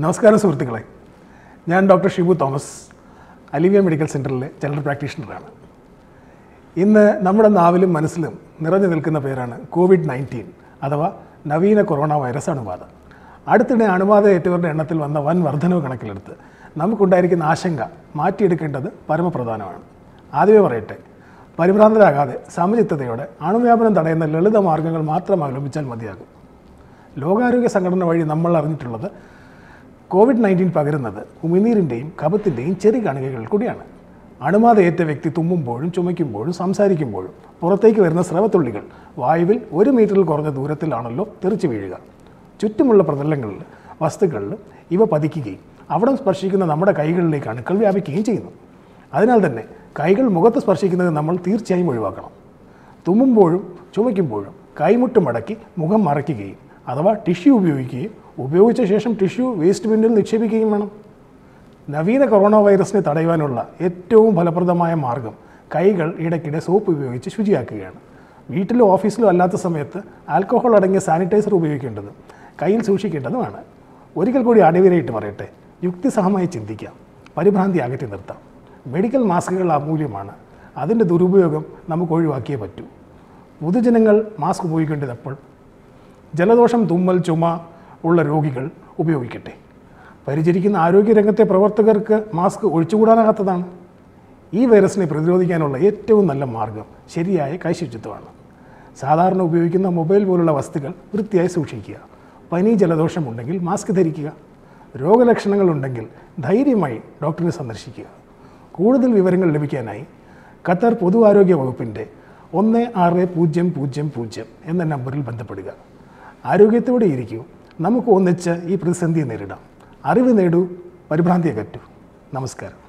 നമസ്കാരം സുഹൃത്തുക്കളെ ഞാൻ doctor Shibu Thomas Alivia medical സെൻറ്ററിലെ ജനറൽ പ്രാക്ടീഷണറാണ് ഇന്ന് നമ്മുടെ നാവിലും മനസ്സിലും നിറഞ്ഞു നിൽക്കുന്ന പേരാണ് കോവിഡ് നയൻറ്റീൻ അഥവാ നവീന കൊറോണ വൈറസ് അണുബാധ അടുത്തിടെ അണുബാധ ഏറ്റവരുടെ എണ്ണത്തിൽ വന്ന വൻ വർധനവ് കണക്കിലെടുത്ത് നമുക്കുണ്ടായിരിക്കുന്ന ആശങ്ക മാറ്റിയെടുക്കേണ്ടത് പരമപ്രധാനമാണ് ആദ്യമേ പറയട്ടെ പരിഭ്രാന്തരാകാതെ സമചിത്തതയോടെ അണുവ്യാപനം തടയുന്ന ലളിത മാർഗ്ഗങ്ങൾ മാത്രം അവലംബിച്ചാൽ മതിയാകും ലോകാരോഗ്യ സംഘടന വഴി നമ്മൾ അറിഞ്ഞിട്ടുള്ളത് കോവിഡ് നയൻറ്റീൻ പകരുന്നത് ഉമിനീരിൻ്റെയും കപത്തിൻ്റെയും ചെറിയ കണികകൾ കൂടിയാണ് അണുബാധ ഏറ്റ വ്യക്തി തുമ്മുമ്പോഴും ചുമയ്ക്കുമ്പോഴും സംസാരിക്കുമ്പോഴും പുറത്തേക്ക് വരുന്ന സ്രവത്തുള്ളികൾ വായുവിൽ ഒരു മീറ്ററിൽ കുറഞ്ഞ ദൂരത്തിലാണല്ലോ തെറിച്ചു വീഴുക ചുറ്റുമുള്ള പ്രതലങ്ങളിൽ വസ്തുക്കളിൽ ഇവ പതിക്കുകയും അവിടെ സ്പർശിക്കുന്ന നമ്മുടെ കൈകളിലേക്ക് അണുക്കൾ വ്യാപിക്കുകയും ചെയ്യുന്നു അതിനാൽ തന്നെ കൈകൾ മുഖത്ത് സ്പർശിക്കുന്നത് നമ്മൾ തീർച്ചയായും ഒഴിവാക്കണം തുമ്മുമ്പോഴും ചുമയ്ക്കുമ്പോഴും കൈമുട്ട് മടക്കി മുഖം മറയ്ക്കുകയും അഥവാ ടിഷ്യൂ ഉപയോഗിക്കുകയും ഉപയോഗിച്ച ശേഷം ടിഷ്യൂ വേസ്റ്റ് ബിന്നിൽ നിക്ഷേപിക്കുകയും വേണം നവീന കൊറോണ വൈറസിനെ തടയുവാനുള്ള ഏറ്റവും ഫലപ്രദമായ മാർഗം കൈകൾ ഇടയ്ക്കിടെ സോപ്പ് ഉപയോഗിച്ച് ശുചിയാക്കുകയാണ് വീട്ടിലോ ഓഫീസിലോ അല്ലാത്ത സമയത്ത് ആൽക്കഹോൾ അടങ്ങിയ സാനിറ്റൈസർ ഉപയോഗിക്കേണ്ടത് കയ്യിൽ സൂക്ഷിക്കേണ്ടതുമാണ് ഒരിക്കൽ കൂടി അടിവരയിട്ട് പറയട്ടെ യുക്തിസഹമായി ചിന്തിക്കാം പരിഭ്രാന്തി അകറ്റി നിർത്താം മെഡിക്കൽ മാസ്കുകൾ അമൂല്യമാണ് അതിൻ്റെ ദുരുപയോഗം നമുക്ക് ഒഴിവാക്കിയേ പറ്റൂ പൊതുജനങ്ങൾ മാസ്ക് ഉപയോഗിക്കേണ്ടത് എപ്പോൾ ജലദോഷം തുമ്മൽ ചുമ ഉള്ള രോഗികൾ ഉപയോഗിക്കട്ടെ പരിചരിക്കുന്ന ആരോഗ്യരംഗത്തെ പ്രവർത്തകർക്ക് മാസ്ക് ഒഴിച്ചുകൂടാനാകാത്തതാണ് ഈ വൈറസിനെ പ്രതിരോധിക്കാനുള്ള ഏറ്റവും നല്ല മാർഗം ശരിയായ കൈശുചിത്വമാണ് സാധാരണ ഉപയോഗിക്കുന്ന മൊബൈൽ പോലുള്ള വസ്തുക്കൾ വൃത്തിയായി സൂക്ഷിക്കുക പനി ജലദോഷം ഉണ്ടെങ്കിൽ മാസ്ക് ധരിക്കുക രോഗലക്ഷണങ്ങൾ ഉണ്ടെങ്കിൽ ധൈര്യമായി ഡോക്ടറെ സന്ദർശിക്കുക കൂടുതൽ വിവരങ്ങൾ ലഭിക്കാനായി ഖത്തർ പൊതു ആരോഗ്യ വകുപ്പിൻ്റെ ഒന്ന് ആറ് പൂജ്യം പൂജ്യം പൂജ്യം എന്ന നമ്പറിൽ ബന്ധപ്പെടുക ആരോഗ്യത്തോടെ ഇരിക്കൂ നമുക്ക് ഒന്നിച്ച് ഈ പ്രതിസന്ധിയെ നേരിടാം അറിവ് നേടൂ പരിഭ്രാന്തി അകറ്റൂ നമസ്കാരം